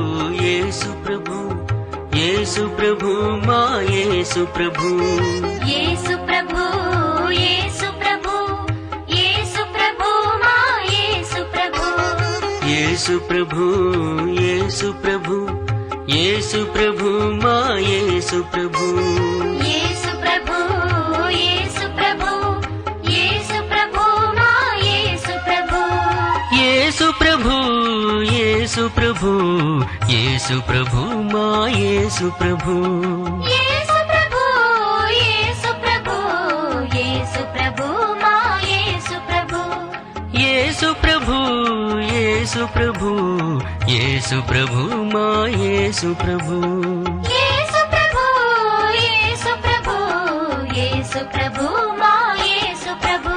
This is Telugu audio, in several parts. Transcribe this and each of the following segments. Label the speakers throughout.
Speaker 1: యేసు ప్రభు యేసు ప్రభు మా యేసు ప్రభు
Speaker 2: యేసు ప్రభు యేసు ప్రభు యేసు ప్రభు మా యేసు ప్రభు
Speaker 1: యేసు ప్రభు యేసు ప్రభు యేసు ప్రభు మా యేసు ప్రభు
Speaker 2: యేసు ప్రభు యేసు ప్రభు యేసు ప్రభు మా యేసు ప్రభు
Speaker 1: యేసు ప్రభు యేసు ప్రభు యేసు ప్రభు మా యేసు ప్రభు
Speaker 2: యేసు ప్రభు యేసు ప్రభు యేసు ప్రభు మా యేసు ప్రభు
Speaker 1: యేసు ప్రభు యేసు ప్రభు యేసు ప్రభు మా యేసు ప్రభు
Speaker 2: యేసు ప్రభు యేసు ప్రభు యేసు ప్రభు మా యేసు ప్రభు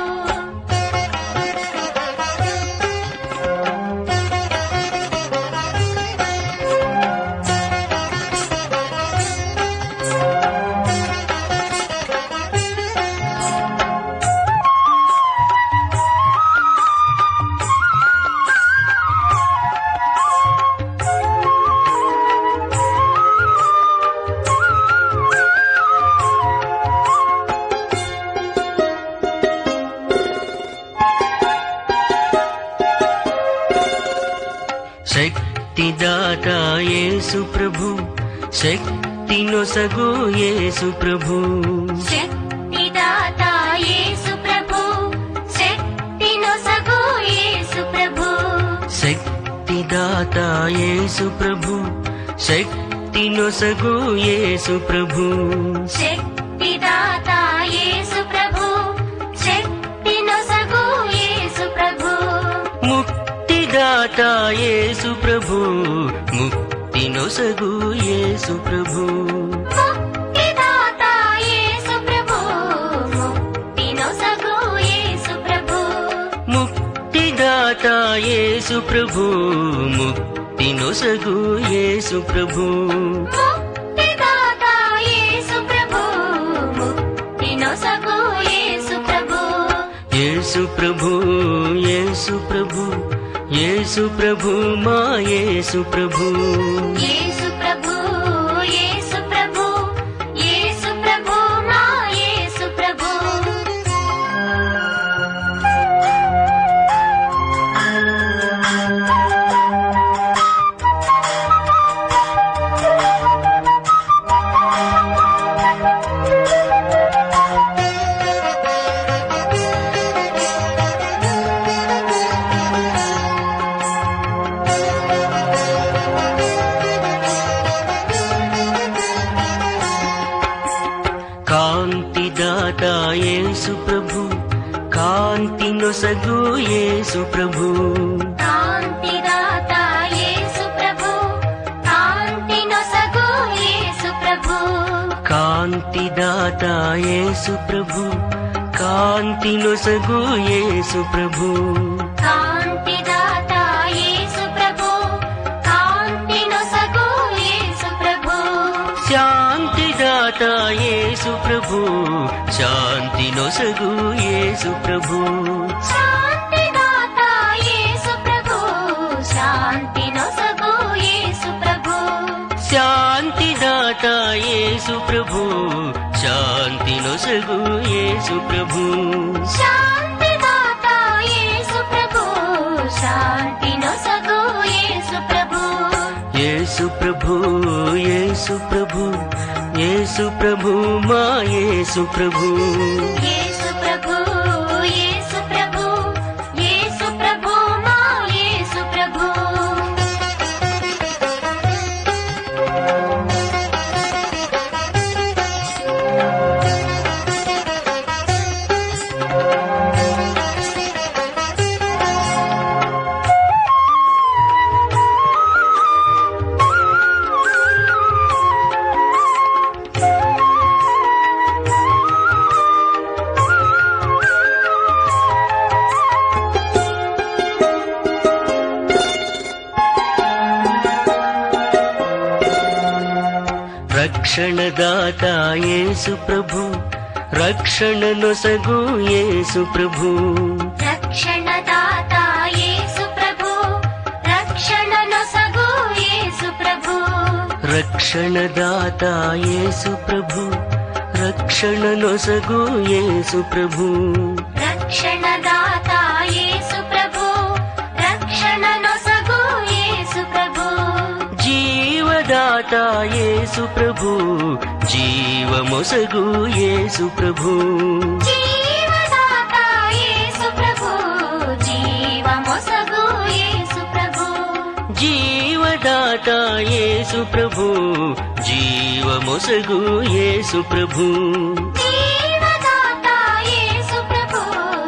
Speaker 1: శక్తిదాత యేసు ప్రభు శక్తి నొసగు యేసు ప్రభు
Speaker 2: శక్తిదాత యేసు ప్రభు శక్తి నొసగు యేసు ప్రభు
Speaker 1: శక్తిదాత యేసు ప్రభు శక్తి నొసగు యేసు ప్రభు
Speaker 2: శక్తిదాత యేసు ప్రభు శక్తి నొసగు యేసు ప్రభు
Speaker 1: ముక్తిదాత యేసు ప్రభు ముక్తి నొసగు యేసు ప్రభు
Speaker 2: ముక్తిదాత యేసు ప్రభు ముక్తి నొసగు యేసు ప్రభు
Speaker 1: ముక్తిదాత యేసు ప్రభు ముక్తి నొసగు యేసు ప్రభు
Speaker 2: ముక్తిదాత యేసు ప్రభు ముక్తి నొసగు యేసు ప్రభు
Speaker 1: యేసు ప్రభు యేసు ప్రభు యేసు ప్రభు మా యేసు ప్రభు
Speaker 2: యేసు ప్రభు యేసు ప్రభు యేసు ప్రభు మా యేసు ప్రభు
Speaker 1: కాంతిదాత యేసు ప్రభు కాంతి నొసగు యేసు ప్రభు
Speaker 2: కాంతిదాత యేసు ప్రభు కాంతి నొసగు యేసు ప్రభు
Speaker 1: కాంతిదాత యేసు ప్రభు కాంతి నొసగు యేసు ప్రభు
Speaker 2: కాంతిదాత యేసు ప్రభు కాంతి నొసగు యేసు ప్రభు
Speaker 1: శాంతిదాత యేసు ప్రభు శాంతి నొసగు యేసు ప్రభు
Speaker 2: శాంతిదాత యేసు ప్రభు శాంతి నొసగు యేసు ప్రభు
Speaker 1: శాంతిదాత యేసు ప్రభు శాంతి నొసగు యేసు ప్రభు
Speaker 2: శాంతిదాత యేసు ప్రభు శాంతి నొసగు యేసు ప్రభు
Speaker 1: యేసు ప్రభు యేసు ప్రభు యేసు ప్రభు మా యేసు ప్రభు
Speaker 2: యేసు ప్రభు యేసు ప్రభు యేసు ప్రభు మా యేసు ప్రభు
Speaker 1: రక్షణదాత యేసు ప్రభు రక్షణ నొసగు యేసు ప్రభు
Speaker 2: రక్షణదాత యేసు ప్రభు రక్షణ నొసగు యేసు ప్రభు
Speaker 1: రక్షణదాత యేసు ప్రభు రక్షణ నొసగు యేసు ప్రభు
Speaker 2: రక్షణదాత యేసు ప్రభు రక్షణ నొసగు యేసు ప్రభు
Speaker 1: జీవదాత యేసు ప్రభు జీవమొసగు యేసు ప్రభు
Speaker 2: జీవదాత యేసు ప్రభు జీవమొసగు యేసు ప్రభు
Speaker 1: జీవదాత యేసు ప్రభు జీవమొసగు యేసు ప్రభు
Speaker 2: జీవదాత యేసు ప్రభు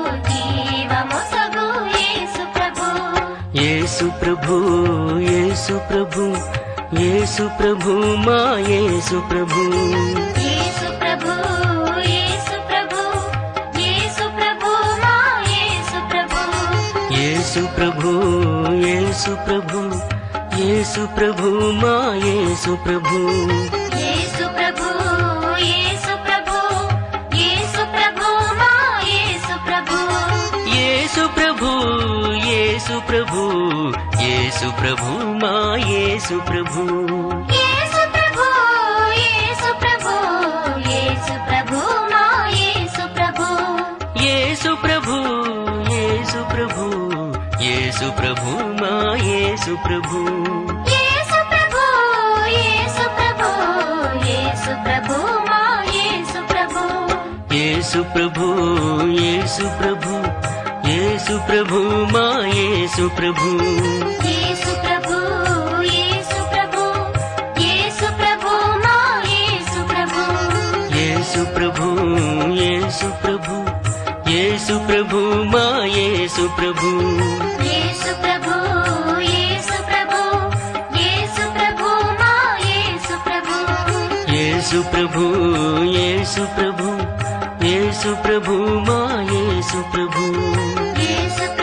Speaker 2: జీవమొసగు యేసు ప్రభు
Speaker 1: యేసు ప్రభు యేసు ప్రభు యేసు ప్రభు మా యేసు ప్రభు
Speaker 2: యేసు ప్రభు యేసు ప్రభు యేసు ప్రభు మా యేసు ప్రభు
Speaker 1: యేసు ప్రభు యేసు ప్రభు యేసు ప్రభు మా యేసు ప్రభు
Speaker 2: యేసు ప్రభు యేసు ప్రభు యేసు ప్రభు మా యేసు ప్రభు
Speaker 1: యేసు ప్రభు యేసు ప్రభు యేసు ప్రభు మా యేసు ప్రభు
Speaker 2: యేసు ప్రభు యేసు ప్రభు యేసు ప్రభు మా యేసు ప్రభు
Speaker 1: యేసు ప్రభు యేసు ప్రభు యేసు ప్రభు మా యేసు ప్రభు
Speaker 2: యేసు ప్రభు యేసు ప్రభు యేసు ప్రభు మా యేసు ప్రభు
Speaker 1: యేసు ప్రభు యేసు ప్రభు యేసు ప్రభు మా యేసు ప్రభు
Speaker 2: యేసు ప్రభు యేసు ప్రభు యేసు ప్రభు మా యేసు ప్రభు
Speaker 1: యేసు ప్రభు యేసు ప్రభు యేసు ప్రభు మా యేసు ప్రభు
Speaker 2: యేసు ప్రభు యేసు ప్రభు యేసు ప్రభు మా యేసు ప్రభు
Speaker 1: యేసు ప్రభు యేసు ప్రభు యేసు ప్రభు మా యేసు ప్రభు
Speaker 2: యేసు